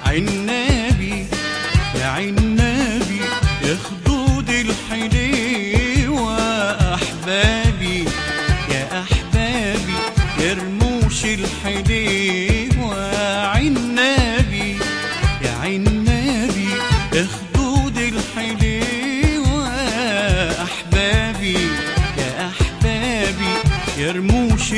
عنابي يا عنابي يا خدود الحليوة أحبابي يا أحبابي يا رموش الحليوة عنابي يا عنابي يا خدود الحليوة أحبابي يا أحبابي يا رموش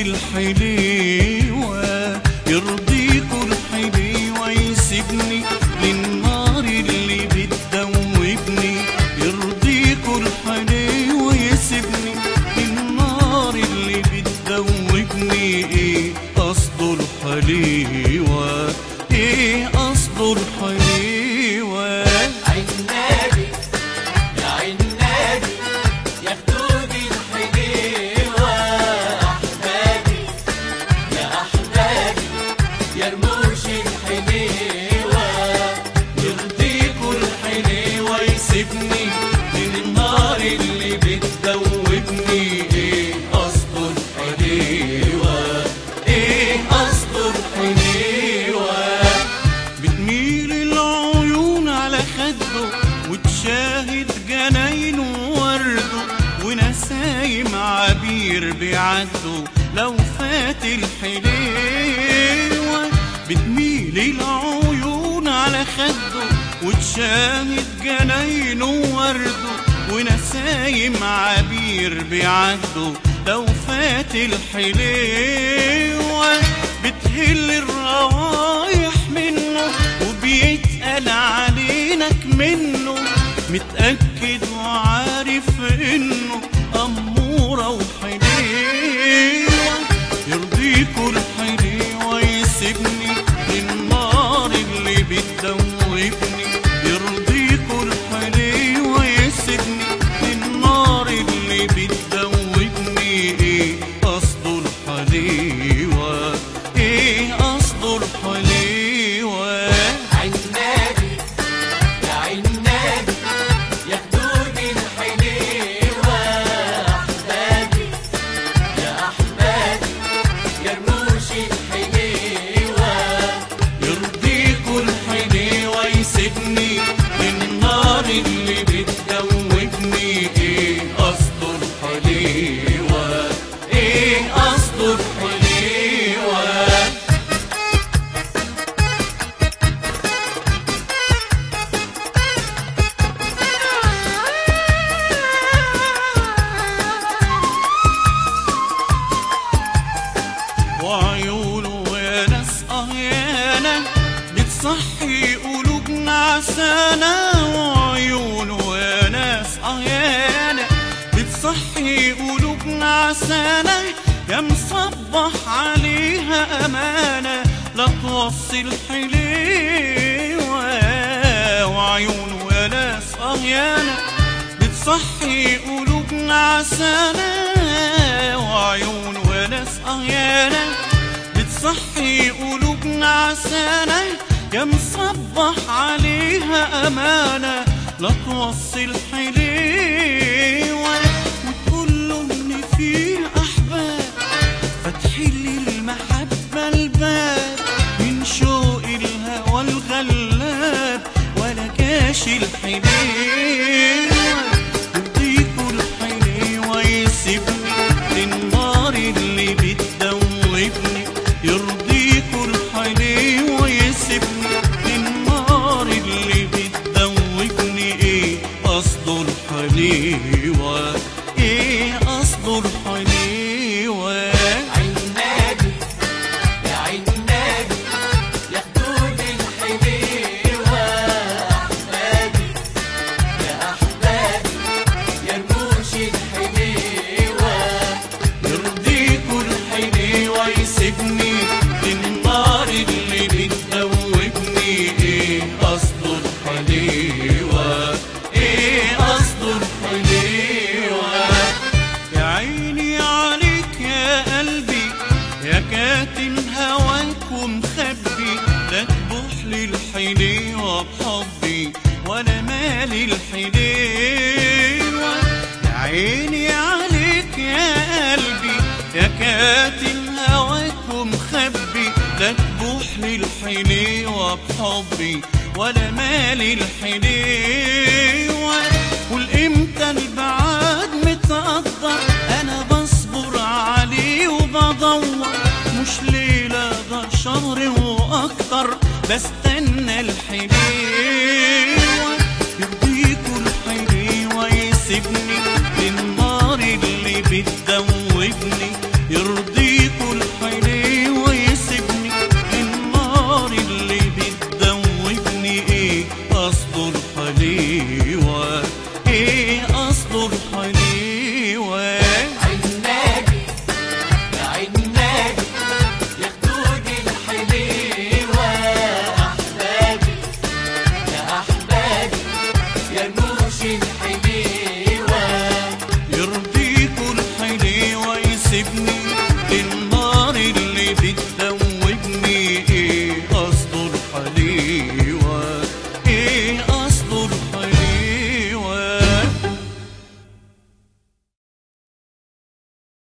الحليوة يرضيكوا الحليوة يسيبني للنار اللي بتدوبني يرضيكوا الحليوة يسيبني للنار اللي بتدوبني ايه قصده الحليوة ايه قصده الحليوة عنابي يا عنابي يا خدود الحليوة أحبابي يا أحبابي يا رموش الحليوة يرضيكوا الحليوة يسيبني من النار اللي بتدوبني ايه قصده الحليوة ايه قصده الحليوة بتميل العيون على خده وتشاهد جناينه ورده ونسايم عبير بيعدوا لو فات الحليوة بتميل العيون على خده وتشاهد جناينه ورده ونسايم عبير بيعدوا لو فات الحليوة بتهل الروايح منه وبيتقل علينك منه متأكد وعارف انه أمورة وحليوة يرضيكوا الحليوة يسيبني للنار اللي بتدوبني يرضيكوا الحليوة يسيبني للنار اللي بتدوبني ايه قصده الحليوة ايه قصده الحليوة عنابي يا عنابي يا خدود الحليوة أحبابي يا أحبابي يا رموش الحليوة يرضيكوا الحليوة يسيبني للنار اللي بتدوبني ايه قصده الحليوة ايه قصده الحليوة وعيونه يا ناس قهيانة بتصحي قلوبنا عسانة وعيونه يا ناس قهيانة بتصحي قلوبنا عسانة يا مصبح عليها أمانة لا توصي الحليوة وعيونه يا ناس قهيانة بتصحي قلوبنا عسانة وعيونه يا ناس قهيانة بتصحي قلوبنا عسانة يا مصبح عليها أمانة لا توصي الحليوة وتقول له إن في أحباب فاتحين لي المحبة الباب من شوق الهوى الغلاب ولا كاش الحليوة يرضيكوا الحليوة يسيبني للنار اللي بتدوبني يرضيكوا الحليوة يسيبني للنار اللي بتدوبني ايه قصده الحليوة ايه قصده الحليوة عنابي يا عنابي يا خدود الحليوة أحبابي يا أحبابي يا رموش الحليوة يرضيكوا الحليوة يسيبني للنار اللي بتدوبني ايه قصده الحليوة ايه قصده الحليوة يا عيني عليك يا قلبي يا كاتم هواك ومخبي لا تبوح لي الحليوة بحبي ولا مالي الحليوة يا عيني عليك يا قلبي يا كاتم هواك ومخبي لا تبوح لي الحليوة حلوة بحبي ولا مالي الحليوة والامتى البعاد متقدر انا بصبر عليه وبدور مش ليلة ده شهر واكتر بستنى الحليوة يرضيكوا الحليوة يسيبني للنار اللي بتدوبني يرضيكوا الحليوة يسيبني للنار اللي بتدوبني ايه اصله الحليوة ايه اصله الحليوة عنابي يا عنابي يا خدود الحليوة أحبابي يا أحبابي يا نوش الحليوة